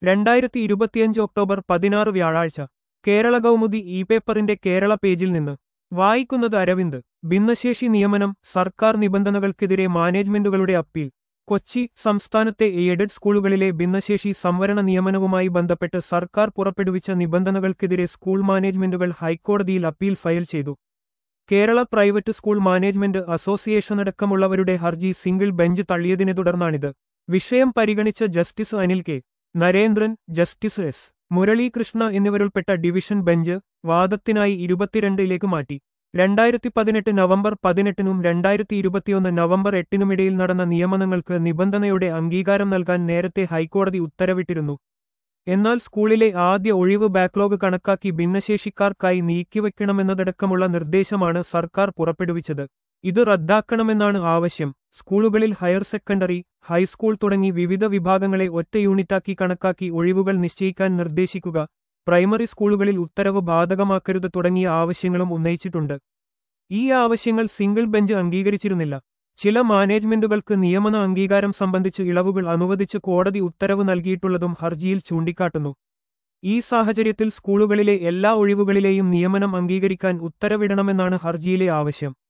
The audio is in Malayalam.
രണ്ടായിരത്തി ഇരുപത്തിയഞ്ച് ഒക്ടോബർ പതിനാറ് വ്യാഴാഴ്ച കേരള കൗമുദി ഇ പേപ്പറിന്റെ കേരള പേജിൽ നിന്ന് വായിക്കുന്നത് അരവിന്ദ് ഭിന്നശേഷി നിയമനം സർക്കാർ നിബന്ധനകൾക്കെതിരെ മാനേജ്മെന്റുകളുടെ അപ്പീൽ കൊച്ചി സംസ്ഥാനത്തെ എയ്ഡഡ് സ്കൂളുകളിലെ ഭിന്നശേഷി സംവരണ നിയമനവുമായി ബന്ധപ്പെട്ട് സർക്കാർ പുറപ്പെടുവിച്ച നിബന്ധനകൾക്കെതിരെ സ്കൂൾ മാനേജ്മെന്റുകൾ ഹൈക്കോടതിയിൽ അപ്പീൽ ഫയൽ ചെയ്തു കേരള പ്രൈവറ്റ് സ്കൂൾ മാനേജ്മെന്റ് അസോസിയേഷനടക്കമുള്ളവരുടെ ഹർജി സിംഗിൾ ബെഞ്ച് തള്ളിയതിനെ തുടർന്നാണിത് വിഷയം പരിഗണിച്ച justice Anil K Narendran justice S Muralikrishna എന്നിവരുൾപ്പെട്ട ഡിവിഷൻ ബെഞ്ച് വാദത്തിനായി ഇരുപത്തിരണ്ടിലേക്ക് മാറ്റി രണ്ടായിരത്തി പതിനെട്ട് നവംബർ പതിനെട്ടിനും രണ്ടായിരത്തി ഇരുപത്തിയൊന്ന് നവംബർ എട്ടിനുമിടയിൽ നടന്ന നിയമനങ്ങൾക്ക് നിബന്ധനയുടെ അംഗീകാരം നൽകാൻ നേരത്തെ ഹൈക്കോടതി ഉത്തരവിട്ടിരുന്നു എന്നാൽ സ്കൂളിലെ ആദ്യ ഒഴിവ് ബാക്ക്ലോഗ് കണക്കാക്കി ഭിന്നശേഷിക്കാർക്കായി നീക്കിവെക്കണമെന്നതടക്കമുള്ള നിർദ്ദേശമാണ് സർക്കാർ പുറപ്പെടുവിച്ചത് ഇത് റദ്ദാക്കണമെന്നാണ് ആവശ്യം സ്കൂളുകളിൽ ഹയർ സെക്കൻഡറി ഹൈസ്കൂൾ തുടങ്ങി വിവിധ വിഭാഗങ്ങളെ ഒറ്റ യൂണിറ്റാക്കി കണക്കാക്കി ഒഴിവുകൾ നിശ്ചയിക്കാൻ നിർദ്ദേശിക്കുക പ്രൈമറി സ്കൂളുകളിൽ ഉത്തരവ് ബാധകമാക്കരുത് തുടങ്ങിയ ആവശ്യങ്ങളും ഉന്നയിച്ചിട്ടുണ്ട് ഈ ആവശ്യങ്ങൾ സിംഗിൾ ബെഞ്ച് അംഗീകരിച്ചിരുന്നില്ല ചില മാനേജ്മെന്റുകൾക്ക് നിയമന അംഗീകാരം സംബന്ധിച്ച് ഇളവുകൾ അനുവദിച്ച് കോടതി ഉത്തരവ് നൽകിയിട്ടുള്ളതും ഹർജിയിൽ ചൂണ്ടിക്കാട്ടുന്നു ഈ സാഹചര്യത്തിൽ സ്കൂളുകളിലെ എല്ലാ ഒഴിവുകളിലെയും നിയമനം അംഗീകരിക്കാൻ ഉത്തരവിടണമെന്നാണ് ഹർജിയിലെ ആവശ്യം